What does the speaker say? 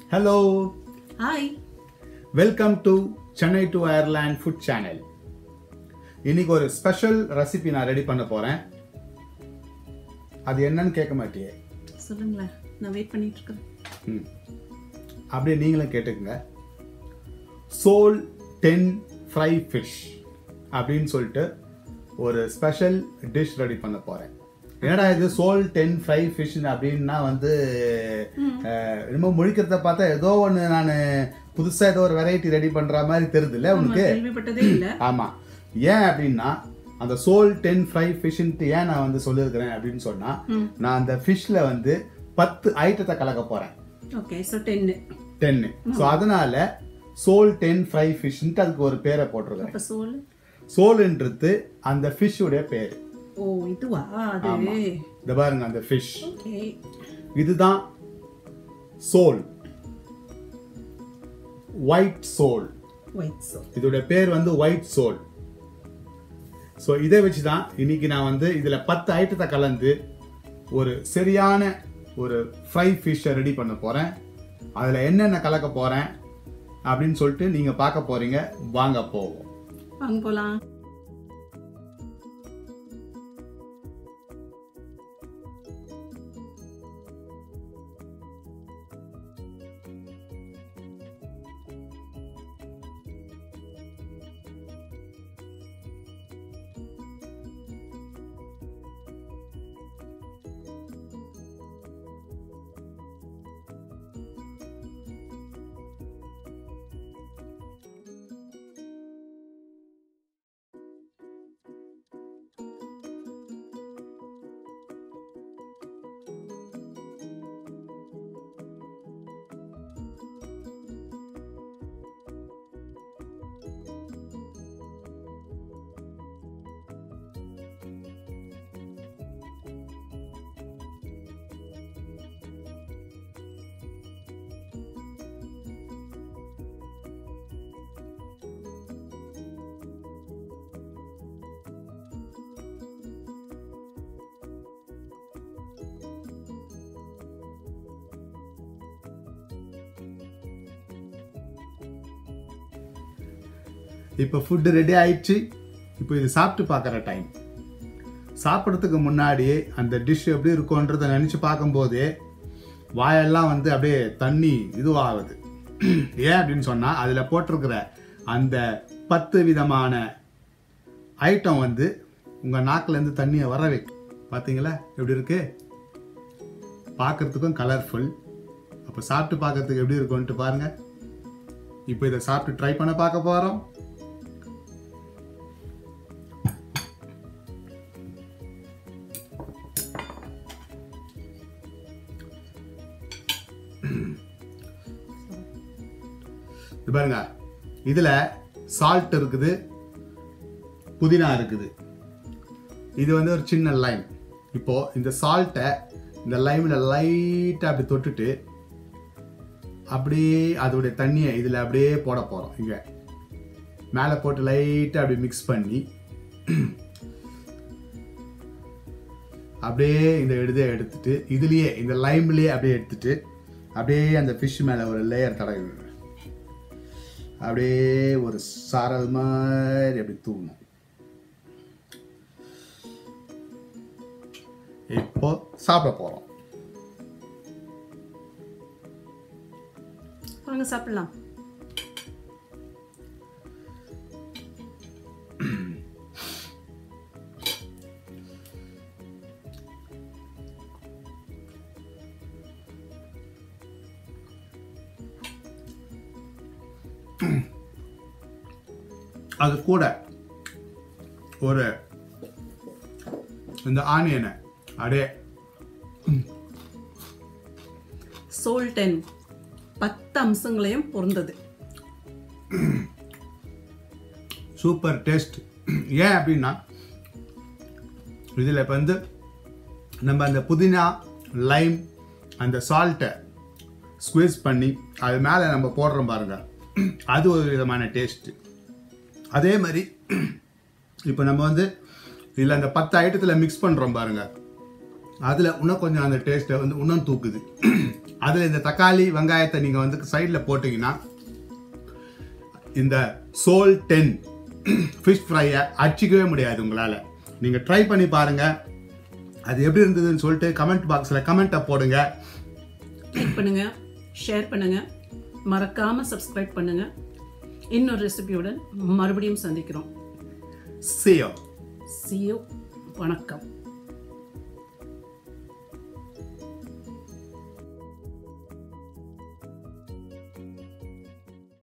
Hello hi welcome to Chennai to Ireland food channel இன்னைக்கு ஒரு special recipe நான் ready பண்ண போறேன் அது என்னன்னு கேட்க மாட்டியே சொல்லுங்களேன் நான் வெயிட் பண்ணிட்டு இருக்கேன் ம். அப்படியே நீங்களும் கேட்டுக்கங்க சோல் டென் ஃப்ரை ஃபிஷ் அப்படின்னு சொல்லிட்டு ஒரு ஸ்பெஷல் டிஷ் ரெடி பண்ண போறேன் என்னடா இது சோல் டென் ஃப்ரை ஃபிஷ் அப்படின்னா வந்து அஹ், என்னமோ முழிக்கிறத பார்த்தா ஏதோ ஒன்று நான் புதுசா ஏதோ ஒரு வெரைட்டி ரெடி பண்ற மாதிரி தெரியுதுல்ல ஆமா, உனக்கு கேள்விப்பட்டதே இல்ல ஆமா ஏன் அப்படின்னா அந்த சோல் டென் ஃப்ரை ஃபிஷ்ன்ட்டு ஏன் நான் வந்து சொல்லியிருக்கிறேன் அப்படின்னு சொன்னா ம். நான் அந்த ஃபிஷ்ல வந்து பத்து ஐட்டத்தை கலக்க போறேன் okay so ten ten so அதனால சோல் டென் ஃப்ரை ஃபிஷ்ன்ட்டு அதுக்கு ஒரு பேரை போட்டிருக்கிறேன் அப்ப சோல் சோல்ன்றது அந்த ஃபிஷ்ஷுடைய பேர் ஓ இதுவா அது இந்த பாருங்க அந்த ஃபிஷ் ஓகே இதுதான் sole white sole white sole இதோட பேர் வந்து ஒயிட் சோல் ஸோ இதை வச்சு தான் இன்னைக்கு நான் வந்து இதில் பத்து ஐட்டத்தை கலந்து ஒரு சரியான ஒரு ஃப்ரை ஃபிஷ்ஷை ரெடி பண்ண போகிறேன் அதில் என்னென்ன கலக்க போகிறேன் அப்படின்னு சொல்லிட்டு நீங்கள் பார்க்க போகிறீங்க வாங்க போவோம் வாங்க போலாம் இப்போ ஃபுட்டு ரெடி ஆயிடுச்சு இப்போ இது சாப்பிட்டு பார்க்குற டைம் சாப்பிட்றதுக்கு முன்னாடியே அந்த டிஷ் எப்படி இருக்கும்ன்றதை நினச்சி பார்க்கும்போதே வாயெல்லாம் வந்து அப்படியே தண்ணி இதுவாகுது ஏன் அப்படின்னு சொன்னால் அதில் போட்டிருக்கிற அந்த பத்து விதமான ஐட்டம் வந்து உங்கள் நாக்குலேருந்து தண்ணியை வர வைக்கும் பார்த்தீங்களா எப்படி இருக்கு பார்க்கறதுக்கும் கலர்ஃபுல் அப்போ சாப்பிட்டு பார்க்கறதுக்கு எப்படி இருக்கும்ன்ட்டு பாருங்க இப்போ இதை சாப்பிட்டு ட்ரை பண்ண பார்க்க போகிறோம் இது பாருங்க இதுல சால்ட் இருக்குது புதினா இருக்குது இது வந்து ஒரு சின்ன லைம் இப்போ இந்த சால்ட்டை இந்த லைம்ல லைட்டா அப்படி தொட்டுட்டு அப்படியே அதோடைய தண்ணியை இதுல அப்படியே போட போறோம் இங்க மேலே போட்டு லைட்டா அப்படி மிக்ஸ் பண்ணி அப்படியே இந்த இதை எடுத்துட்டு இதுலயே இந்த லைம்லயே அப்படியே எடுத்துட்டு அப்படியே அந்த ஃபிஷ் மேல ஒரு லேயர் தடவி விடுறேன். அப்படியே ஒரு சாரல் மாதிரி அப்படி தூணும் இப்போ சாப்பிட போறோம் வாங்க சாப்பிடலாம் அது கூட ஒரு இந்த ஆனியனை அப்படியே சோல் டென் பத்து அம்சங்களையும் பொருந்தது சூப்பர் டேஸ்ட் ஏன் அப்படின்னா இதில் இப்போ வந்து நம்ம அந்த புதினா லைம் அந்த சால்ட்டை ஸ்குவீஸ் பண்ணி அது மேலே நம்ம போடுறோம் பாருங்க அது ஒரு விதமான டேஸ்ட்டு அதே மாதிரி இப்போ நம்ம வந்து இதில் அந்த பத்து ஐட்டத்தில் மிக்ஸ் பண்ணுறோம் பாருங்க அதில் இன்னும் கொஞ்சம் அந்த டேஸ்ட்டை வந்து இன்னும் தூக்குது அதில் இந்த தக்காளி வெங்காயத்தை நீங்கள் வந்து சைடில் போட்டிங்கன்னா இந்த சோல் டென் ஃபிஷ் ஃப்ரையை அடிச்சிக்கவே முடியாது உங்களால் நீங்கள் ட்ரை பண்ணி பாருங்கள் அது எப்படி இருந்ததுன்னு சொல்லிட்டு கமெண்ட் பாக்ஸில் கமெண்ட்டை போடுங்க லைக் பண்ணுங்க ஷேர் பண்ணுங்க மறக்காம சப்ஸ்கிரைப் பண்ணுங்க இன்னொரு ரெசிபியுடன் மறுபடியும் சந்திக்கிறோம் See you. See you வணக்கம்